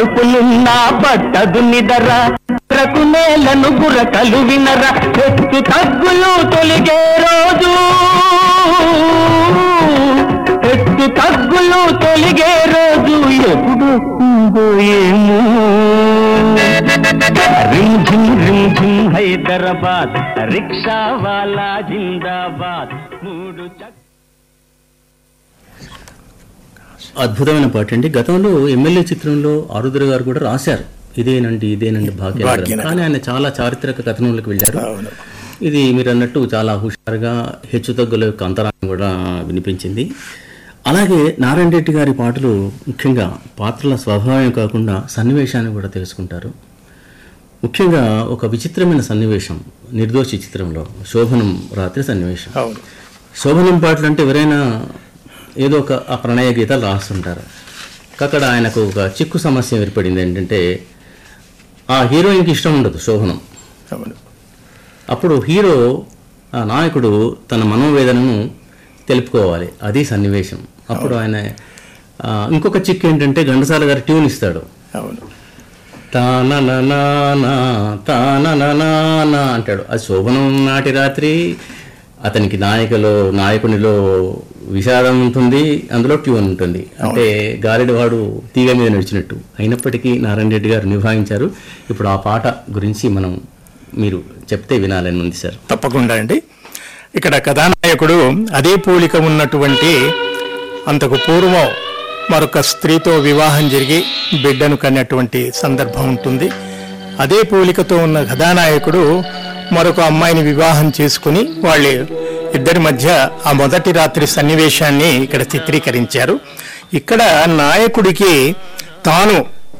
కడుపునున్నా పట్టదు నిదర రకు నేలను గురకలు వినర ఎత్తు తగ్గులు తొలిగే రోజు ఎత్తు తగ్గులు తొలిగే రోజు ఎప్పుడు వస్తుందో ఏమో రిమ్ ఝిమ్ రిమ్ ఝిమ్ హైదరాబాద్ రిక్షా వాలా జిందాబాద్ మూడు చక్ అద్భుతమైన పాట అండి గతంలో ఎమ్మెల్యే చిత్రంలో ఆరుద్ర గారు కూడా రాశారు ఇదేనండి ఇదేనండి భాగ్యనగరం భాగ్యనగరం. కానీ ఆయన చాలా చారిత్రక కథనంలోకి వెళ్ళారు అవును ఇది మీరు అన్నట్టు చాలా హుషారుగా హెచ్చుతగ్గుల యొక్క అంతరాన్ని కూడా వినిపించింది అలాగే నారాయణ రెడ్డి గారి పాటలు ముఖ్యంగా పాత్రల స్వభావం కాకుండా సన్నివేశాన్ని కూడా తెలుసుకుంటారు ముఖ్యంగా ఒక విచిత్రమైన సన్నివేశం నిర్దోషి చిత్రంలో శోభనం రాత్రి సన్నివేశం అవును శోభనం పాటలు అంటే ఎవరైనా ఏదో ఒక ఆ ప్రణయ గీతాలు రాస్తుంటారు అక్కడ ఆయనకు ఒక చిక్కు సమస్య ఏర్పడింది ఏంటంటే ఆ హీరోయిన్కి ఇష్టం ఉండదు శోభనం అవును అప్పుడు హీరో ఆ నాయకుడు తన మనోవేదనను తెలుపుకోవాలి అది సన్నివేశం అప్పుడు ఆయన ఆ, ఇంకొక చిక్ ఏంటంటే ఘంటసాల గారు ట్యూన్ ఇస్తాడు అవును తానననానా, తానననానా అంటాడు అది శోభనం నాటి రాత్రి అతనికి నాయకులో నాయకునిలో విషాదం ఉంటుంది అందులో ట్యూన్ ఉంటుంది అంటే గాలిడి వాడు తీగ మీద నడిచినట్టు అయినప్పటికీ నారాయణ రెడ్డి గారు నిభాయించారు ఇప్పుడు ఆ పాట గురించి మనం మీరు చెప్తే వినాలని ఉంది సార్ తప్పకుండా అండి ఇక్కడ కథానాయకుడు అదే పోలిక ఉన్నటువంటి అంతకు పూర్వం మరొక స్త్రీతో వివాహం జరిగి బిడ్డను కన్నటువంటి సందర్భం ఉంటుంది అదే పోలికతో ఉన్న కథానాయకుడు మరొక అమ్మాయిని వివాహం చేసుకుని వాళ్ళు ఇద్దరి మధ్య ఆ మొదటి రాత్రి సన్నివేశాన్ని ఇక్కడ చిత్రీకరించారు ఇక్కడ నాయకుడికి తాను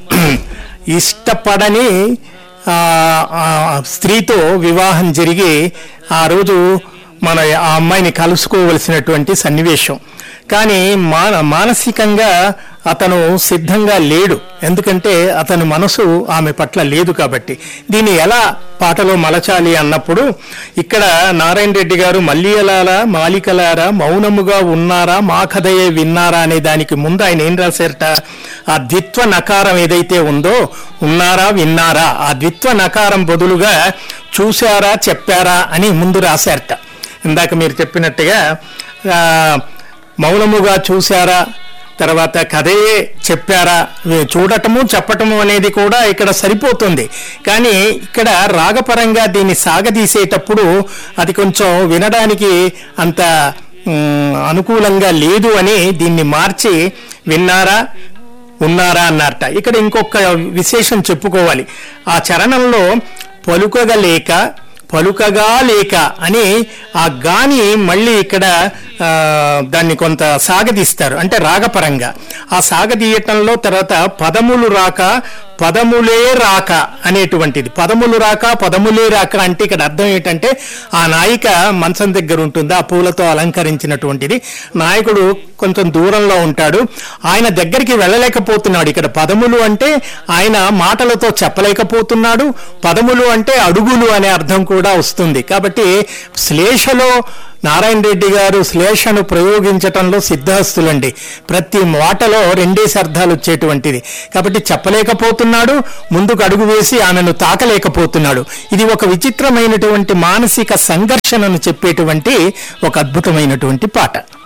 ఇష్టపడని ఆ, ఆ స్త్రీతో వివాహం జరిగి ఆ రోజు మన ఆ అమ్మాయిని కలుసుకోవలసినటువంటి సన్నివేశం కానీ మాన మానసికంగా అతను సిద్ధంగా లేడు ఎందుకంటే అతని మనసు ఆమె పట్ల లేదు కాబట్టి దీన్ని ఎలా పాటలో మలచాలి అన్నప్పుడు ఇక్కడ నారాయణ రెడ్డి గారు మల్లియలారా మాలికలారా మౌనముగా ఉన్నారా మా కథయే విన్నారా అనే దానికి ముందు ఆయన ఏం రాశారట ఆ ద్విత్వ నకారం ఏదైతే ఉందో ఉన్నారా విన్నారా ఆ ద్విత్వ నకారం బదులుగా చూశారా చెప్పారా అని ముందు రాశారట ఇందాక మీరు చెప్పినట్టుగా ఆ, మౌనముగా చూశారా తర్వాత కథయే చెప్పారా ఇవి చూడటము చెప్పటము అనేది కూడా ఇక్కడ సరిపోతుంది కానీ ఇక్కడ రాగపరంగా దీన్ని సాగదీసేటప్పుడు అది కొంచెం వినడానికి అంత మ్, అనుకూలంగా లేదు అని దీన్ని మార్చి విన్నారా ఉన్నారా అన్నారట ఇక్కడ ఇంకొక విశేషం చెప్పుకోవాలి ఆ చరణంలో పలుకగలేక పలుకగా లేక అని ఆ గాని మళ్ళీ ఇక్కడ ఆ, దాన్ని కొంత సాగదీస్తారు అంటే రాగపరంగా ఆ సాగదీయటంలో తర్వాత పదములు రాక పదములే రాక అనేటువంటిది పదములు రాక పదములే రాక అంటే ఇక్కడ అర్థం ఏంటంటే ఆ నాయిక మంచం దగ్గర ఉంటుంది ఆ పూలతో అలంకరించినటువంటిది నాయకుడు కొంచెం దూరంలో ఉంటాడు ఆయన దగ్గరికి వెళ్ళలేకపోతున్నాడు ఇక్కడ పదములు అంటే ఆయన మాటలతో చెప్పలేకపోతున్నాడు పదములు అంటే అడుగులు అనే అర్థం కూడా వస్తుంది కాబట్టి శ్లేషలో నారాయణ రెడ్డి గారు శ్లేషను ప్రయోగించటంలో సిద్ధహస్తులండి ప్రతి మాటలో రెండేసి అర్థాలు వచ్చేటువంటిది కాబట్టి చెప్పలేకపోతున్నాడు ముందుకు అడుగు వేసి ఆమెను తాకలేకపోతున్నాడు ఇది ఒక విచిత్రమైనటువంటి మానసిక సంఘర్షణను చెప్పేటువంటి ఒక అద్భుతమైనటువంటి పాట